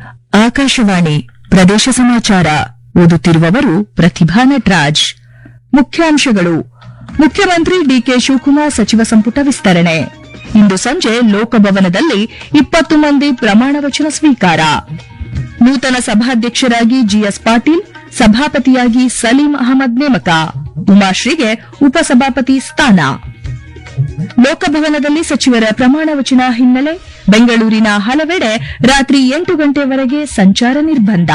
ಆಕಾಶವಾಣಿ ಪ್ರದೇಶ ಸಮಾಚಾರ ಓದುತ್ತಿರುವವರು ಪ್ರತಿಭಾ ನಟರಾಜ್ ಮುಖ್ಯಾಂಶಗಳು ಮುಖ್ಯಮಂತ್ರಿ ಡಿಕೆ ಶಿವಕುಮಾರ್ ಸಚಿವ ಸಂಪುಟ ವಿಸ್ತರಣೆ ಇಂದು ಸಂಜೆ ಲೋಕಭವನದಲ್ಲಿ ಇಪ್ಪತ್ತು ಮಂದಿ ಪ್ರಮಾಣ ವಚನ ಸ್ವೀಕಾರ ನೂತನ ಸಭಾಧ್ಯಕ್ಷರಾಗಿ ಜಿಎಸ್ ಪಾಟೀಲ್ ಸಭಾಪತಿಯಾಗಿ ಸಲೀಂ ಅಹಮದ್ ನೇಮಕ ಉಮಾಶ್ರೀಗೆ ಉಪಸಭಾಪತಿ ಸ್ಥಾನ ಲೋಕಭವನದಲ್ಲಿ ಸಚಿವರ ಪ್ರಮಾಣ ವಚನ ಹಿನ್ನೆಲೆ ಬೆಂಗಳೂರಿನ ಹಲವೆಡೆ ರಾತ್ರಿ ಎಂಟು ಗಂಟೆವರೆಗೆ ಸಂಚಾರ ನಿರ್ಬಂಧ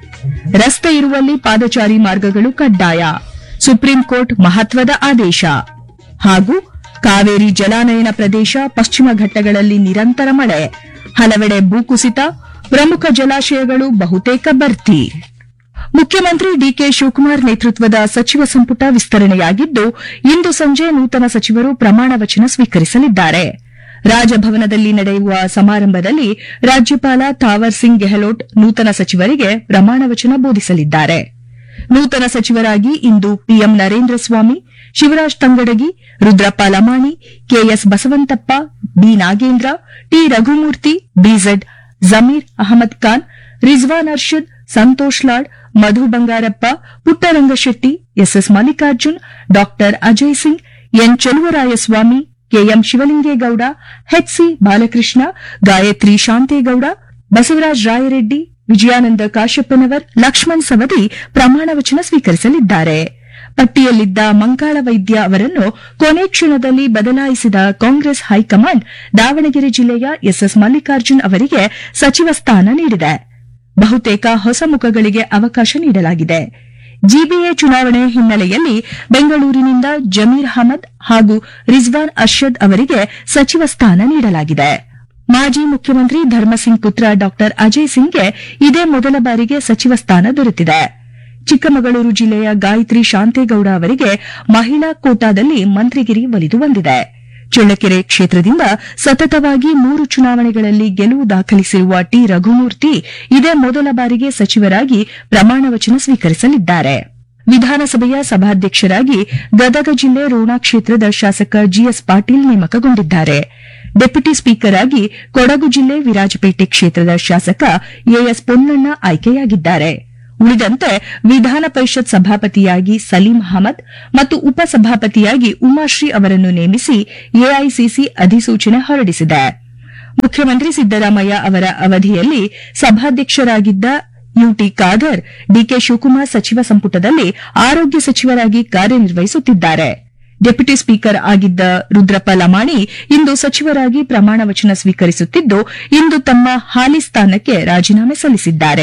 ರಸ್ತೆ ಇರುವಲ್ಲಿ ಪಾದಚಾರಿ ಮಾರ್ಗಗಳು ಕಡ್ಡಾಯ ಸುಪ್ರೀಂ ಕೋರ್ಟ್ ಮಹತ್ವದ ಆದೇಶ ಹಾಗೂ ಕಾವೇರಿ ಜಲಾನಯನ ಪ್ರದೇಶ ಪಶ್ಚಿಮ ಘಟ್ಟಗಳಲ್ಲಿ ನಿರಂತರ ಮಳೆ ಹಲವೆಡೆ ಭೂಕುಸಿತ ಪ್ರಮುಖ ಜಲಾಶಯಗಳು ಬಹುತೇಕ ಭರ್ತಿ ಮುಖ್ಯಮಂತ್ರಿ ಡಿಕೆ ಶಿವಕುಮಾರ್ ನೇತೃತ್ವದ ಸಚಿವ ಸಂಪುಟ ವಿಸ್ತರಣೆಯಾಗಿದ್ದು ಇಂದು ಸಂಜೆ ನೂತನ ಸಚಿವರು ಪ್ರಮಾಣ ವಚನ ಸ್ವೀಕರಿಸಲಿದ್ದಾರೆ ರಾಜಭವನದಲ್ಲಿ ನಡೆಯುವ ಸಮಾರಂಭದಲ್ಲಿ ರಾಜ್ಯಪಾಲ ಥಾವರ್ ಸಿಂಗ್ ಗೆಹ್ಲೋಟ್ ನೂತನ ಸಚಿವರಿಗೆ ಪ್ರಮಾಣ ವಚನ ಬೋಧಿಸಲಿದ್ದಾರೆ ನೂತನ ಸಚಿವರಾಗಿ ಇಂದು PM Narendra Swamy Shivaraj Tangadagi Rudrappa Lamani KS Basavanthappa B Nagendra T Raghumurthy BZ Zameer Ahmed Khan Rizwan Arshad Santosh Lad Madhu Bangarappa Puttarangashetty SS Mallikarjun doctor Ajay Singh N Cheluvarayaswamy KM Shivalingegowda HC Balakrishna Gayatri Shantegowda Basavaraj Rayareddy Vijayanand Kashappanavar Laxman Savadi ಪ್ರಮಾಣ ವಚನ ಸ್ವೀಕರಿಸಲಿದ್ದಾರೆ ಪಟ್ಟಿಯಲ್ಲಿದ್ದ ಮಂಕಾಳ ವೈದ್ಯ ಅವರನ್ನು ಕೊನೆ ಕ್ಷಣದಲ್ಲಿ ಬದಲಾಯಿಸಿದ ಕಾಂಗ್ರೆಸ್ ಹೈಕಮಾಂಡ್ ದಾವಣಗೆರೆ ಜಿಲ್ಲೆಯ ಎಸ್ಎಸ್ ಮಲ್ಲಿಕಾರ್ಜುನ್ ಅವರಿಗೆ ಸಚಿವ ಸ್ಥಾನ ನೀಡಿದೆ ಬಹುತೇಕ ಹೊಸ ಮುಖಗಳಿಗೆ ಅವಕಾಶ ನೀಡಲಾಗಿದೆ ಜಿಬಿಎ ಚುನಾವಣೆ ಹಿನ್ನೆಲೆಯಲ್ಲಿ ಬೆಂಗಳೂರಿನಿಂದ ಜಮೀರ್ ಅಹಮದ್ ಹಾಗೂ ರಿಜ್ವಾನ್ ಅರ್ಷದ್ ಅವರಿಗೆ ಸಚಿವ ಸ್ಥಾನ ನೀಡಲಾಗಿದೆ ಮಾಜಿ ಮುಖ್ಯಮಂತ್ರಿ ಧರ್ಮಸಿಂಗ್ ಪುತ್ರ ಡಾಕ್ಟರ್ ಅಜಯ್ ಸಿಂಗ್ಗೆ ಇದೇ ಮೊದಲ ಬಾರಿಗೆ ಸಚಿವ ಸ್ಥಾನ ದೊರೆತಿದೆ ಚಿಕ್ಕಮಗಳೂರು ಜಿಲ್ಲೆಯ ಗಾಯತ್ರಿ ಶಾಂತೇಗೌಡ ಅವರಿಗೆ ಮಹಿಳಾ ಕೋಟಾದಲ್ಲಿ ಮಂತ್ರಿಗಿರಿ ಒಲಿದು ಬಂದಿದೆ ಚಳ್ಳಕೆರೆ ಕ್ಷೇತ್ರದಿಂದ ಸತತವಾಗಿ ಮೂರು ಚುನಾವಣೆಗಳಲ್ಲಿ ಗೆಲುವು ದಾಖಲಿಸಿರುವ ಟಿ ರಘುಮೂರ್ತಿ ಇದೇ ಮೊದಲ ಬಾರಿಗೆ ಸಚಿವರಾಗಿ ಪ್ರಮಾಣ ವಚನ ಸ್ವೀಕರಿಸಲಿದ್ದಾರೆ ವಿಧಾನಸಭೆಯ ಸಭಾಧ್ಯಕ್ಷರಾಗಿ ಗದಗ ಜಿಲ್ಲೆ ರೋಣ ಕ್ಷೇತ್ರದ ಶಾಸಕ ಜಿಎಸ್ ಪಾಟೀಲ್ ನೇಮಕಗೊಂಡಿದ್ದಾರೆ ಡೆಪ್ಯೂಟಿ ಸ್ಪೀಕರ್ ಆಗಿ ಕೊಡಗು ಜಿಲ್ಲೆ ವಿರಾಜಪೇಟೆ ಕ್ಷೇತ್ರದ ಶಾಸಕ ಎಎಸ್ ಪೊನ್ನಣ್ಣ ಆಯ್ಕೆಯಾಗಿದ್ದಾರೆ ಉಳಿದಂತೆ ವಿಧಾನ ಪರಿಷತ್ ಸಭಾಪತಿಯಾಗಿ ಸಲೀಂ ಅಹಮದ್ ಮತ್ತು ಉಪಸಭಾಪತಿಯಾಗಿ ಉಮಾಶ್ರೀ ಅವರನ್ನು ನೇಮಿಸಿ ಎಐಸಿಸಿ ಅಧಿಸೂಚನೆ ಹೊರಡಿಸಿದೆ ಮುಖ್ಯಮಂತ್ರಿ ಸಿದ್ದರಾಮಯ್ಯ ಅವರ ಅವಧಿಯಲ್ಲಿ ಸಭಾಧ್ಯಕ್ಷರಾಗಿದ್ದ ಯುಟಿ ಖಾದರ್ ಡಿಕೆ ಶಿವಕುಮಾರ್ ಸಚಿವ ಸಂಪುಟದಲ್ಲಿ ಆರೋಗ್ಯ ಸಚಿವರಾಗಿ ಕಾರ್ಯನಿರ್ವಹಿಸುತ್ತಿದ್ದಾರೆ ಡೆಪ್ಯೂಟಿ ಸ್ಪೀಕರ್ ಆಗಿದ್ದ ರುದ್ರಪ್ಪ ಲಮಾಣಿ ಇಂದು ಸಚಿವರಾಗಿ ಪ್ರಮಾಣ ವಚನ ಸ್ವೀಕರಿಸುತ್ತಿದ್ದು ಇಂದು ತಮ್ಮ ಹಾಲಿ ಸ್ಥಾನಕ್ಕೆ ರಾಜೀನಾಮೆ ಸಲ್ಲಿಸಿದ್ದಾರೆ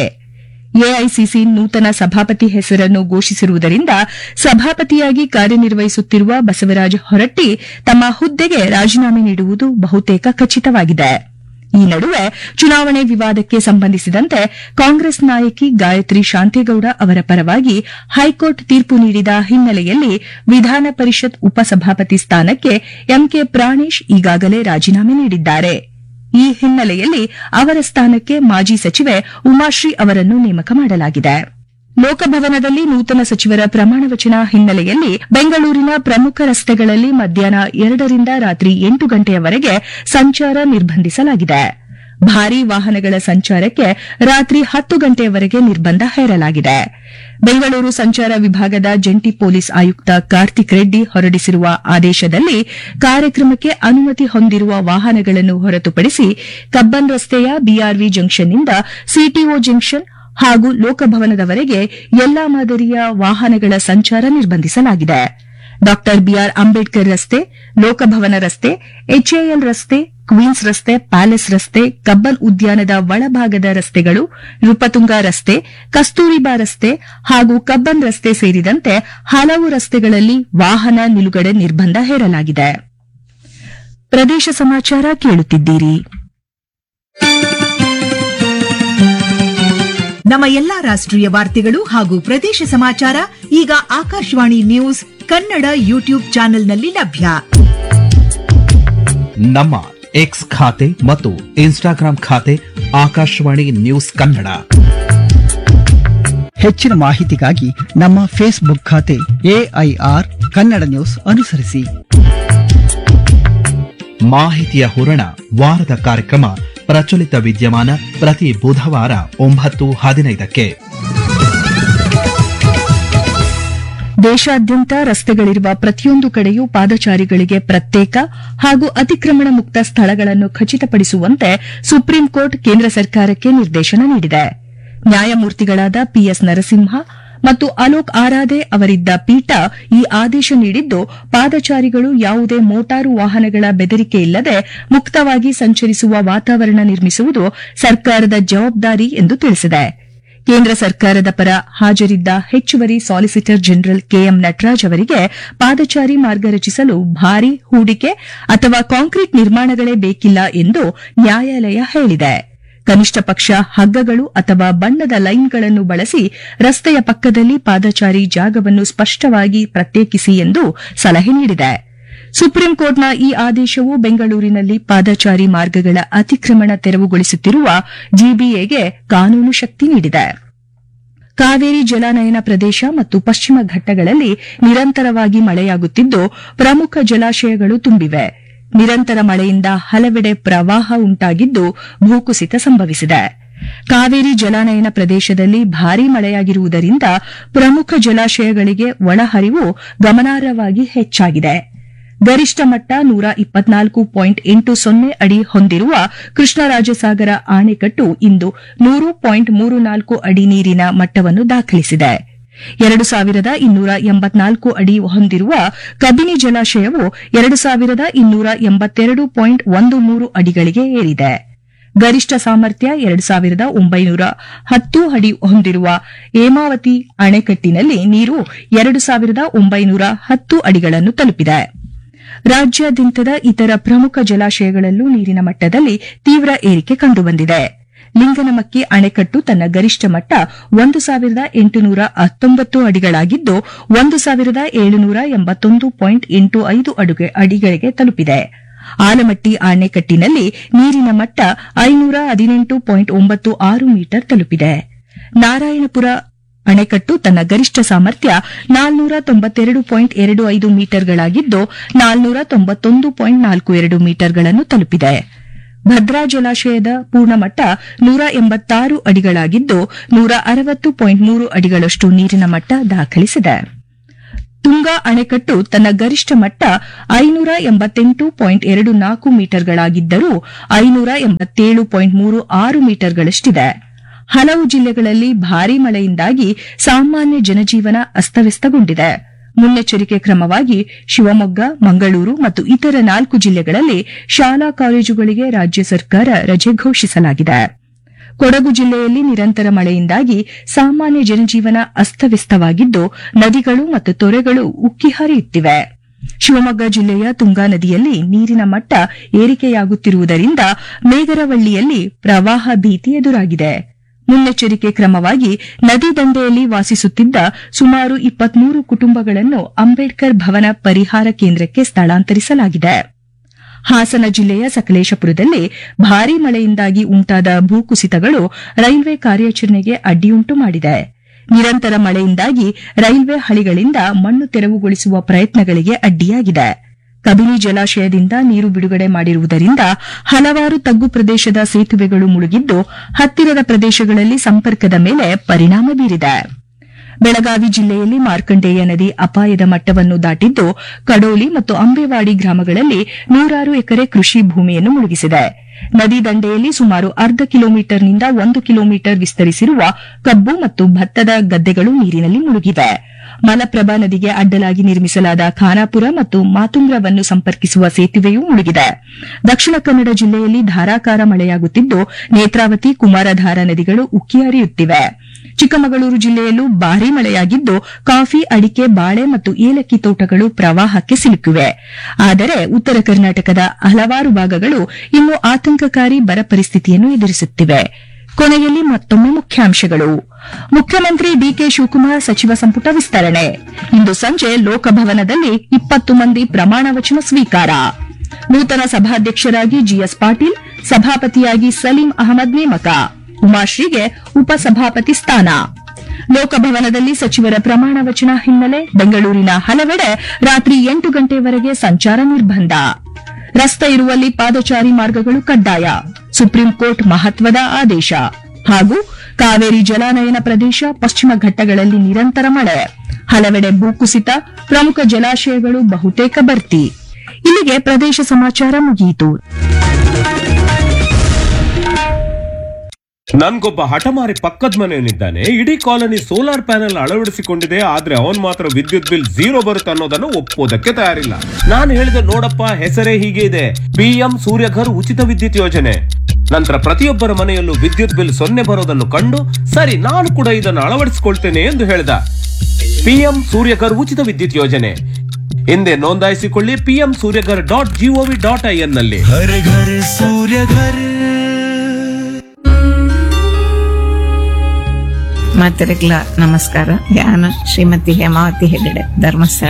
ಎಐಸಿಸಿ ನೂತನ ಸಭಾಪತಿ ಹೆಸರನ್ನು ಘೋಷಿಸಿರುವುದರಿಂದ ಸಭಾಪತಿಯಾಗಿ ಕಾರ್ಯನಿರ್ವಹಿಸುತ್ತಿರುವ ಬಸವರಾಜ ಹೊರಟ್ಟಿ ತಮ್ಮ ಹುದ್ದೆಗೆ ರಾಜೀನಾಮೆ ನೀಡುವುದು ಬಹುತೇಕ ಖಚಿತವಾಗಿದೆ ಈ ನಡುವೆ ಚುನಾವಣೆ ವಿವಾದಕ್ಕೆ ಸಂಬಂಧಿಸಿದಂತೆ ಕಾಂಗ್ರೆಸ್ ನಾಯಕಿ ಗಾಯತ್ರಿ ಶಾಂತೇಗೌಡ ಅವರ ಪರವಾಗಿ ಹೈಕೋರ್ಟ್ ತೀರ್ಪು ನೀಡಿದ ಹಿನ್ನೆಲೆಯಲ್ಲಿ ವಿಧಾನ ಪರಿಷತ್ ಉಪಸಭಾಪತಿ ಸ್ಥಾನಕ್ಕೆ ಎಂಕೆ ಪ್ರಾಣೇಶ್ ಈಗಾಗಲೇ ರಾಜೀನಾಮೆ ನೀಡಿದ್ದಾರೆ ಈ ಹಿನ್ನೆಲೆಯಲ್ಲಿ ಅವರ ಸ್ಥಾನಕ್ಕೆ ಮಾಜಿ ಸಚಿವೆ ಉಮಾಶ್ರೀ ಅವರನ್ನು ನೇಮಕ ಮಾಡಲಾಗಿದೆ ಲೋಕಭವನದಲ್ಲಿ ನೂತನ ಸಚಿವರ ಪ್ರಮಾಣ ವಚನ ಹಿನ್ನೆಲೆಯಲ್ಲಿ ಬೆಂಗಳೂರಿನ ಪ್ರಮುಖ ರಸ್ತೆಗಳಲ್ಲಿ ಮಧ್ಯಾಹ್ನ ಎರಡರಿಂದ ರಾತ್ರಿ ಎಂಟು ಗಂಟೆಯವರೆಗೆ ಸಂಚಾರ ನಿರ್ಬಂಧಿಸಲಾಗಿದೆ ಭಾರೀ ವಾಹನಗಳ ಸಂಚಾರಕ್ಕೆ ರಾತ್ರಿ ಹತ್ತು ಗಂಟೆಯವರೆಗೆ ನಿರ್ಬಂಧ ಹೇರಲಾಗಿದೆ ಬೆಂಗಳೂರು ಸಂಚಾರ ವಿಭಾಗದ ಜಂಟಿ ಪೊಲೀಸ್ ಆಯುಕ್ತ ಕಾರ್ತಿಕ್ ರೆಡ್ಡಿ ಹೊರಡಿಸಿರುವ ಆದೇಶದಲ್ಲಿ ಕಾರ್ಯಕ್ರಮಕ್ಕೆ ಅನುಮತಿ ಹೊಂದಿರುವ ವಾಹನಗಳನ್ನು ಹೊರತುಪಡಿಸಿ ಕಬ್ಬನ್ ರಸ್ತೆಯ ಬಿಆರ್ವಿ ಜಂಕ್ಷನ್ನಿಂದ ಸಿಟಿಒ ಜಂಕ್ಷನ್ ಹಾಗೂ ಲೋಕಭವನದವರೆಗೆ ಎಲ್ಲಾ ಮಾದರಿಯ ವಾಹನಗಳ ಸಂಚಾರ ನಿರ್ಬಂಧಿಸಲಾಗಿದೆ ಡಾ ಬಿಆರ್ ಅಂಬೇಡ್ಕರ್ ರಸ್ತೆ ಲೋಕಭವನ ರಸ್ತೆ ಎಚ್ಎಎಲ್ ರಸ್ತೆ ಕ್ವೀನ್ಸ್ ರಸ್ತೆ ಪ್ಯಾಲೇಸ್ ರಸ್ತೆ ಕಬ್ಬನ್ ಉದ್ಯಾನದ ಒಳಭಾಗದ ರಸ್ತೆಗಳು ನೃಪತುಂಗ ರಸ್ತೆ ಕಸ್ತೂರಿಬಾ ರಸ್ತೆ ಹಾಗೂ ಕಬ್ಬನ್ ರಸ್ತೆ ಸೇರಿದಂತೆ ಹಲವು ರಸ್ತೆಗಳಲ್ಲಿ ವಾಹನ ನಿಲುಗಡೆ ನಿರ್ಬಂಧ ಹೇರಲಾಗಿದೆ ಪ್ರದೇಶ ಸಮಾಚಾರ ಕೇಳುತ್ತಿದ್ದೀರಿ ನಮ್ಮ ಎಲ್ಲಾ ರಾಷ್ಟ್ರೀಯ ವಾರ್ತೆಗಳು ಹಾಗೂ ಪ್ರದೇಶ ಸಮಾಚಾರ ಈಗ ಆಕಾಶವಾಣಿ ನ್ಯೂಸ್ ಕನ್ನಡ ಯೂಟ್ಯೂಬ್ ಚಾನೆಲ್ನಲ್ಲಿ ಲಭ್ಯ ನಮ್ಮ ಎಕ್ಸ್ ಖಾತೆ ಮತ್ತು ಇನ್ಸ್ಟಾಗ್ರಾಂ ಖಾತೆ ಆಕಾಶವಾಣಿ ನ್ಯೂಸ್ ಕನ್ನಡ ಹೆಚ್ಚಿನ ಮಾಹಿತಿಗಾಗಿ ನಮ್ಮ ಫೇಸ್ಬುಕ್ ಖಾತೆ ಎಐಆರ್ ಕನ್ನಡ ನ್ಯೂಸ್ ಅನುಸರಿಸಿ ಮಾಹಿತಿಯ ಹೂರಣ ವಾರದ ಕಾರ್ಯಕ್ರಮ ಪ್ರಚಲಿತ ವಿದ್ಯಮಾನ ಪ್ರತಿ ಬುಧವಾರ ಒಂಬತ್ತು ಹದಿನೈದಕ್ಕೆ ದೇಶಾದ್ಯಂತ ರಸ್ತೆಗಳಿರುವ ಪ್ರತಿಯೊಂದು ಕಡೆಯೂ ಪಾದಚಾರಿಗಳಿಗೆ ಪ್ರತ್ಯೇಕ ಹಾಗೂ ಅತಿಕ್ರಮಣ ಮುಕ್ತ ಸ್ಥಳಗಳನ್ನು ಖಚಿತಪಡಿಸುವಂತೆ ಸುಪ್ರೀಂ ಕೋರ್ಟ್ ಕೇಂದ್ರ ಸರ್ಕಾರಕ್ಕೆ ನಿರ್ದೇಶನ ನೀಡಿದೆ ನ್ಯಾಯಮೂರ್ತಿಗಳಾದ ಪಿಎಸ್ ನರಸಿಂಹ ಮತ್ತು ಅಲೋಕ್ ಆರಾಧೆ ಅವರಿದ್ದ ಪೀಠ ಈ ಆದೇಶ ನೀಡಿದ್ದು ಪಾದಚಾರಿಗಳು ಯಾವುದೇ ಮೋಟಾರು ವಾಹನಗಳ ಬೆದರಿಕೆ ಇಲ್ಲದೆ ಮುಕ್ತವಾಗಿ ಸಂಚರಿಸುವ ವಾತಾವರಣ ನಿರ್ಮಿಸುವುದು ಸರ್ಕಾರದ ಜವಾಬ್ದಾರಿ ಎಂದು ತಿಳಿಸಿದೆ ಕೇಂದ್ರ ಸರ್ಕಾರದ ಪರ ಹಾಜರಿದ್ದ ಹೆಚ್ಚುವರಿ ಸಾಲಿಸಿಟರ್ ಜನರಲ್ ಕೆಎಂ ನಟರಾಜ್ ಅವರಿಗೆ ಪಾದಚಾರಿ ಮಾರ್ಗ ರಚಿಸಲು ಭಾರಿ ಹೂಡಿಕೆ ಅಥವಾ ಕಾಂಕ್ರೀಟ್ ನಿರ್ಮಾಣಗಳೇ ಬೇಕಿಲ್ಲ ಎಂದು ನ್ಯಾಯಾಲಯ ಹೇಳಿದೆ ಕನಿಷ್ಠ ಪಕ್ಷ ಹಗ್ಗಗಳು ಅಥವಾ ಬಣ್ಣದ ಲೈನ್ಗಳನ್ನು ಬಳಸಿ ರಸ್ತೆಯ ಪಕ್ಕದಲ್ಲಿ ಪಾದಚಾರಿ ಜಾಗವನ್ನು ಸ್ಪಷ್ಟವಾಗಿ ಪ್ರತ್ಯೇಕಿಸಿ ಎಂದು ಸಲಹೆ ನೀಡಿದೆ ಸುಪ್ರೀಂ ಕೋರ್ಟ್ನ ಈ ಆದೇಶವು ಬೆಂಗಳೂರಿನಲ್ಲಿ ಪಾದಚಾರಿ ಮಾರ್ಗಗಳ ಅತಿಕ್ರಮಣ ತೆರವುಗೊಳಿಸುತ್ತಿರುವ ಜಿಬಿಎಗೆ ಕಾನೂನು ಶಕ್ತಿ ನೀಡಿದೆ ಕಾವೇರಿ ಜಲಾನಯನ ಪ್ರದೇಶ ಮತ್ತು ಪಶ್ಚಿಮ ಘಟ್ಟಗಳಲ್ಲಿ ನಿರಂತರವಾಗಿ ಮಳೆಯಾಗುತ್ತಿದ್ದು ಪ್ರಮುಖ ಜಲಾಶಯಗಳು ತುಂಬಿವೆ ನಿರಂತರ ಮಳೆಯಿಂದ ಹಲವೆಡೆ ಪ್ರವಾಹ ಉಂಟಾಗಿದ್ದು ಭೂಕುಸಿತ ಸಂಭವಿಸಿದೆ ಕಾವೇರಿ ಜಲಾನಯನ ಪ್ರದೇಶದಲ್ಲಿ ಭಾರೀ ಮಳೆಯಾಗಿರುವುದರಿಂದ ಪ್ರಮುಖ ಜಲಾಶಯಗಳಿಗೆ ಒಳಹರಿವು ಗಮನಾರ್ಹವಾಗಿ ಹೆಚ್ಚಾಗಿದೆ ಗರಿಷ್ಠ ಮಟ್ಟ ನೂರ ಇಪ್ಪತ್ನಾಲ್ಕು ಪಾಯಿಂಟ್ ಎಂಟು ಸೊನ್ನೆ ಅಡಿ ಹೊಂದಿರುವ ಕೃಷ್ಣರಾಜಸಾಗರ ಆಣೆಕಟ್ಟು ಇಂದು ನೂರು ಪಾಯಿಂಟ್ ಮೂರು ನಾಲ್ಕು ಅಡಿ ನೀರಿನ ಮಟ್ಟವನ್ನು ದಾಖಲಿಸಿದೆ ಎರಡು ಸಾವಿರದ ಇನ್ನೂರ ಎಂಬತ್ನಾಲ್ಕು ಅಡಿ ಹೊಂದಿರುವ ಕಬಿನಿ ಜಲಾಶಯವು ಎರಡು ಸಾವಿರದ ಇನ್ನೂರ ಎಂಬತ್ತೆರಡು ಪಾಯಿಂಟ್ ಒಂದು ಮೂರು ಅಡಿಗಳಿಗೆ ಏರಿದೆ ಗರಿಷ್ಠ ಸಾಮರ್ಥ್ಯ ಎರಡು ಸಾವಿರದ ಒಂಬೈನೂರ ಹತ್ತು ಅಡಿ ಹೊಂದಿರುವ ಹೇಮಾವತಿ ಅಣೆಕಟ್ಟಿನಲ್ಲಿ ನೀರು ಎರಡು ಸಾವಿರದ ಒಂಬೈನೂರ ಹತ್ತು ಅಡಿಗಳನ್ನು ತಲುಪಿದೆ ರಾಜ್ಯಾದ್ಯಂತದ ಇತರ ಪ್ರಮುಖ ಜಲಾಶಯಗಳಲ್ಲೂ ನೀರಿನ ಮಟ್ಟದಲ್ಲಿ ತೀವ್ರ ಏರಿಕೆ ಕಂಡುಬಂದಿದೆ ಲಿಂಗನಮಕ್ಕಿ ಅಣೆಕಟ್ಟು ತನ್ನ ಗರಿಷ್ಠ ಮಟ್ಟ ಒಂದು ಸಾವಿರದ ಎಂಟುನೂರ ಹತ್ತೊಂಬತ್ತು ಅಡಿಗಳಾಗಿದ್ದು ಒಂದು ಸಾವಿರದ ಏಳುನೂರ ಎಂಬತ್ತೊಂದು ಪಾಯಿಂಟ್ ಎಂಟು ಐದು ಅಡುಗೆ ಅಡಿಗಳಿಗೆ ತಲುಪಿದೆ ಆಲಮಟ್ಟಿ ಅಣೆಕಟ್ಟಿನಲ್ಲಿ ನೀರಿನ ಮಟ್ಟ ಐನೂರ ಹದಿನೆಂಟು ಪಾಯಿಂಟ್ ಒಂಬತ್ತು ಆರು ಮೀಟರ್ ತಲುಪಿದೆ ನಾರಾಯಣಪುರ ಅಣೆಕಟ್ಟು ತನ್ನ ಗರಿಷ್ಠ ಸಾಮರ್ಥ್ಯ ನಾಲ್ನೂರ ತೊಂಬತ್ತೆರಡು ಪಾಯಿಂಟ್ ಎರಡು ಐದು ಮೀಟರ್ಗಳಾಗಿದ್ದು ನಾಲ್ನೂರ ತೊಂಬತ್ತೊಂದು ಪಾಯಿಂಟ್ ನಾಲ್ಕು ಎರಡು ಮೀಟರ್ಗಳನ್ನು ತಲುಪಿದೆ ಭದ್ರಾ ಜಲಾಶಯದ ಪೂರ್ಣಮಟ್ಟ ನೂರ ಎಂಬತ್ತಾರು ಅಡಿಗಳಾಗಿದ್ದು ನೂರ ಅರವತ್ತು ಪಾಯಿಂಟ್ ಮೂರು ಅಡಿಗಳಷ್ಟು ನೀರಿನ ಮಟ್ಟ ದಾಖಲಿಸಿದೆ ತುಂಗಾ ಅಣೆಕಟ್ಟು ತನ್ನ ಗರಿಷ್ಠ ಮಟ್ಟ ಐನೂರ ಎಂಬತ್ತೆಂಟು ಪಾಯಿಂಟ್ ಎರಡು ನಾಲ್ಕು ಮೀಟರ್ಗಳಾಗಿದ್ದರೂ ಐನೂರ ಎಂಬತ್ತೇಳು ಪಾಯಿಂಟ್ ಮೂರು ಆರು ಮೀಟರ್ಗಳಷ್ಟಿದೆ ಹಲವು ಜಿಲ್ಲೆಗಳಲ್ಲಿ ಭಾರೀ ಮಳೆಯಿಂದಾಗಿ ಸಾಮಾನ್ಯ ಜನಜೀವನ ಅಸ್ತವ್ಯಸ್ತಗೊಂಡಿದೆ ಮುನ್ನೆಚ್ಚರಿಕೆ ಕ್ರಮವಾಗಿ ಶಿವಮೊಗ್ಗ ಮಂಗಳೂರು ಮತ್ತು ಇತರ ನಾಲ್ಕು ಜಿಲ್ಲೆಗಳಲ್ಲಿ ಶಾಲಾ ಕಾಲೇಜುಗಳಿಗೆ ರಾಜ್ಯ ಸರ್ಕಾರ ರಜೆ ಘೋಷಿಸಲಾಗಿದೆ ಕೊಡಗು ಜಿಲ್ಲೆಯಲ್ಲಿ ನಿರಂತರ ಮಳೆಯಿಂದಾಗಿ ಸಾಮಾನ್ಯ ಜನಜೀವನ ಅಸ್ತವ್ಯಸ್ತವಾಗಿದ್ದು ನದಿಗಳು ಮತ್ತು ತೊರೆಗಳು ಉಕ್ಕಿ ಹರಿಯುತ್ತಿವೆ ಶಿವಮೊಗ್ಗ ಜಿಲ್ಲೆಯ ತುಂಗಾ ನದಿಯಲ್ಲಿ ನೀರಿನ ಮಟ್ಟ ಏರಿಕೆಯಾಗುತ್ತಿರುವುದರಿಂದ ಮೇಗರವಳ್ಳಿಯಲ್ಲಿ ಪ್ರವಾಹ ಭೀತಿ ಎದುರಾಗಿದೆ ಮುನ್ನೆಚ್ಚರಿಕೆ ಕ್ರಮವಾಗಿ ನದಿ ದಂಡೆಯಲ್ಲಿ ವಾಸಿಸುತ್ತಿದ್ದ ಸುಮಾರು ಇಪ್ಪತ್ಮೂರು ಕುಟುಂಬಗಳನ್ನು ಅಂಬೇಡ್ಕರ್ ಭವನ ಪರಿಹಾರ ಕೇಂದ್ರಕ್ಕೆ ಸ್ಥಳಾಂತರಿಸಲಾಗಿದೆ ಹಾಸನ ಜಿಲ್ಲೆಯ ಸಕಲೇಶಪುರದಲ್ಲಿ ಭಾರೀ ಮಳೆಯಿಂದಾಗಿ ಉಂಟಾದ ಭೂಕುಸಿತಗಳು ರೈಲ್ವೆ ಕಾರ್ಯಾಚರಣೆಗೆ ಅಡ್ಡಿಯುಂಟು ಮಾಡಿದೆ ನಿರಂತರ ಮಳೆಯಿಂದಾಗಿ ರೈಲ್ವೆ ಹಳಿಗಳಿಂದ ಮಣ್ಣು ತೆರವುಗೊಳಿಸುವ ಪ್ರಯತ್ನಗಳಿಗೆ ಅಡ್ಡಿಯಾಗಿದೆ ಕಬಿನಿ ಜಲಾಶಯದಿಂದ ನೀರು ಬಿಡುಗಡೆ ಮಾಡಿರುವುದರಿಂದ ಹಲವಾರು ತಗ್ಗು ಪ್ರದೇಶದ ಸೇತುವೆಗಳು ಮುಳುಗಿದ್ದು ಹತ್ತಿರದ ಪ್ರದೇಶಗಳಲ್ಲಿ ಸಂಪರ್ಕದ ಮೇಲೆ ಪರಿಣಾಮ ಬೀರಿದೆ ಬೆಳಗಾವಿ ಜಿಲ್ಲೆಯಲ್ಲಿ ಮಾರ್ಕಂಡೇಯ ನದಿ ಅಪಾಯದ ಮಟ್ಟವನ್ನು ದಾಟಿದ್ದು ಕಡೋಲಿ ಮತ್ತು ಅಂಬೇವಾಡಿ ಗ್ರಾಮಗಳಲ್ಲಿ ನೂರಾರು ಎಕರೆ ಕೃಷಿ ಭೂಮಿಯನ್ನು ಮುಳುಗಿಸಿದೆ ನದಿ ದಂಡೆಯಲ್ಲಿ ಸುಮಾರು ಅರ್ಧ ಕಿಲೋಮೀಟರ್ನಿಂದ ಒಂದು ಕಿಲೋಮೀಟರ್ ವಿಸ್ತರಿಸಿರುವ ಕಬ್ಬು ಮತ್ತು ಭತ್ತದ ಗದ್ದೆಗಳು ನೀರಿನಲ್ಲಿ ಮುಳುಗಿವೆ ಮಲಪ್ರಭಾ ನದಿಗೆ ಅಡ್ಡಲಾಗಿ ನಿರ್ಮಿಸಲಾದ ಖಾನಾಪುರ ಮತ್ತು ಮಾತುಂಗ್ರವನ್ನು ಸಂಪರ್ಕಿಸುವ ಸೇತುವೆಯೂ ಮುಳುಗಿದೆ ದಕ್ಷಿಣ ಕನ್ನಡ ಜಿಲ್ಲೆಯಲ್ಲಿ ಧಾರಾಕಾರ ಮಳೆಯಾಗುತ್ತಿದ್ದು ನೇತ್ರಾವತಿ ಕುಮಾರಧಾರಾ ನದಿಗಳು ಉಕ್ಕಿ ಹರಿಯುತ್ತಿವೆ ಚಿಕ್ಕಮಗಳೂರು ಜಿಲ್ಲೆಯಲ್ಲೂ ಭಾರೀ ಮಳೆಯಾಗಿದ್ದು ಕಾಫಿ ಅಡಿಕೆ ಬಾಳೆ ಮತ್ತು ಏಲಕ್ಕಿ ತೋಟಗಳು ಪ್ರವಾಹಕ್ಕೆ ಸಿಲುಕಿವೆ ಆದರೆ ಉತ್ತರ ಕರ್ನಾಟಕದ ಹಲವಾರು ಭಾಗಗಳು ಇನ್ನೂ ಆತಂಕಕಾರಿ ಬರ ಪರಿಸ್ಥಿತಿಯನ್ನು ಎದುರಿಸುತ್ತಿವೆ ಕೊನೆಯಲ್ಲಿ ಮತ್ತೊಮ್ಮೆ ಮುಖ್ಯಾಂಶಗಳು ಮುಖ್ಯಮಂತ್ರಿ ಡಿಕೆ ಶಿವಕುಮಾರ್ ಸಚಿವ ಸಂಪುಟ ವಿಸ್ತರಣೆ ಇಂದು ಸಂಜೆ ಲೋಕಭವನದಲ್ಲಿ ಇಪ್ಪತ್ತು ಮಂದಿ ಪ್ರಮಾಣ ವಚನ ಸ್ವೀಕಾರ ನೂತನ ಸಭಾಧ್ಯಕ್ಷರಾಗಿ ಜಿಎಸ್ ಪಾಟೀಲ್ ಸಭಾಪತಿಯಾಗಿ ಸಲೀಂ ಅಹಮದ್ ನೇಮಕ ಉಮಾಶ್ರೀಗೆ ಉಪಸಭಾಪತಿ ಸ್ಥಾನ ಲೋಕಭವನದಲ್ಲಿ ಸಚಿವರ ಪ್ರಮಾಣ ವಚನ ಹಿನ್ನೆಲೆ ಬೆಂಗಳೂರಿನ ಹಲವೆಡೆ ರಾತ್ರಿ ಎಂಟು ಗಂಟೆವರೆಗೆ ಸಂಚಾರ ನಿರ್ಬಂಧ ರಸ್ತೆ ಇರುವಲ್ಲಿ ಪಾದಚಾರಿ ಮಾರ್ಗಗಳು ಕಡ್ಡಾಯ ಸುಪ್ರೀಂ ಕೋರ್ಟ್ ಮಹತ್ವದ ಆದೇಶ ಹಾಗೂ ಕಾವೇರಿ ಜಲಾನಯನ ಪ್ರದೇಶ ಪಶ್ಚಿಮ ಘಟ್ಟಗಳಲ್ಲಿ ನಿರಂತರ ಮಳೆ ಹಲವೆಡೆ ಭೂಕುಸಿತ ಪ್ರಮುಖ ಜಲಾಶಯಗಳು ಬಹುತೇಕ ಭರ್ತಿ ಇಲ್ಲಿಗೆ ಪ್ರದೇಶ ಸಮಾಚಾರ ಮುಗಿಯಿತು ನನ್ಗೊಬ್ಬ ಹಠಮಾರಿ ಪಕ್ಕದ ಮನೆಯವನಿದ್ದಾನೆ ಇಡೀ ಕಾಲನಿ ಸೋಲಾರ್ ಪ್ಯಾನೆಲ್ ಅಳವಡಿಸಿಕೊಂಡಿದೆ ಆದ್ರೆ ಅವನ್ ಮಾತ್ರ ವಿದ್ಯುತ್ ಬಿಲ್ ಝೀರೋ ಬರುತ್ತೆ ಅನ್ನೋದನ್ನು ಒಪ್ಪೋದಕ್ಕೆ ತಯಾರಿಲ್ಲ ನಾನು ಹೇಳಿದೆ ನೋಡಪ್ಪ ಹೆಸರೇ ಹೀಗೆ ಇದೆ ಪಿಎಂ ಸೂರ್ಯಘರ್ ಉಚಿತ ವಿದ್ಯುತ್ ಯೋಜನೆ ನಂತರ ಪ್ರತಿಯೊಬ್ಬರ ಮನೆಯಲ್ಲೂ ವಿದ್ಯುತ್ ಬಿಲ್ ಸೊನ್ನೆ ಬರೋದನ್ನು ಕಂಡು ಸರಿ ನಾನು ಕೂಡ ಇದನ್ನು ಅಳವಡಿಸಿಕೊಳ್ತೇನೆ ಎಂದು ಹೇಳಿದ ಪಿಎಂ ಸೂರ್ಯಘರ್ ಉಚಿತ ವಿದ್ಯುತ್ ಯೋಜನೆ ಹಿಂದೆ ನೋಂದಾಯಿಸಿಕೊಳ್ಳಿ PM Suryaghar dot G O V dot I N ನಲ್ಲಿ हर घर सूर्य घर ಮಾತರಿಗಳ ನಮಸ್ಕಾರ ನಾನು ಶ್ರೀಮತಿ ಹೇಮಾವತಿ ಹೆಗಡೆ ಧರ್ಮಸ್ಥಳ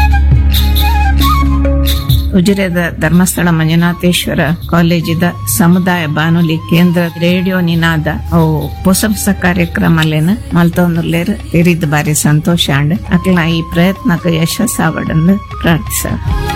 ಉಜಿರೆದ ಧರ್ಮಸ್ಥಳ ಮಂಜುನಾಥೇಶ್ವರ ಕಾಲೇಜಿದ ಸಮುದಾಯ ಬಾನುಲಿ ಕೇಂದ್ರ ರೇಡಿಯೋ ನಿನಾದ ಅವು ಹೊಸ ಹೊಸ ಕಾರ್ಯಕ್ರಮಲೇನ ಮಲ್ತೊಂದುಲ್ಲೇರ್ ತಿರಿದ್ ಬಾರಿ ಸಂತೋಷ ಅಂಡ್ ಅಕ್ಲ ಈ ಪ್ರಯತ್ನಕ್ಕೆ ಯಶಸ್ಸಾವಡನ್ನು ಪ್ರಾರ್ಥಿಸ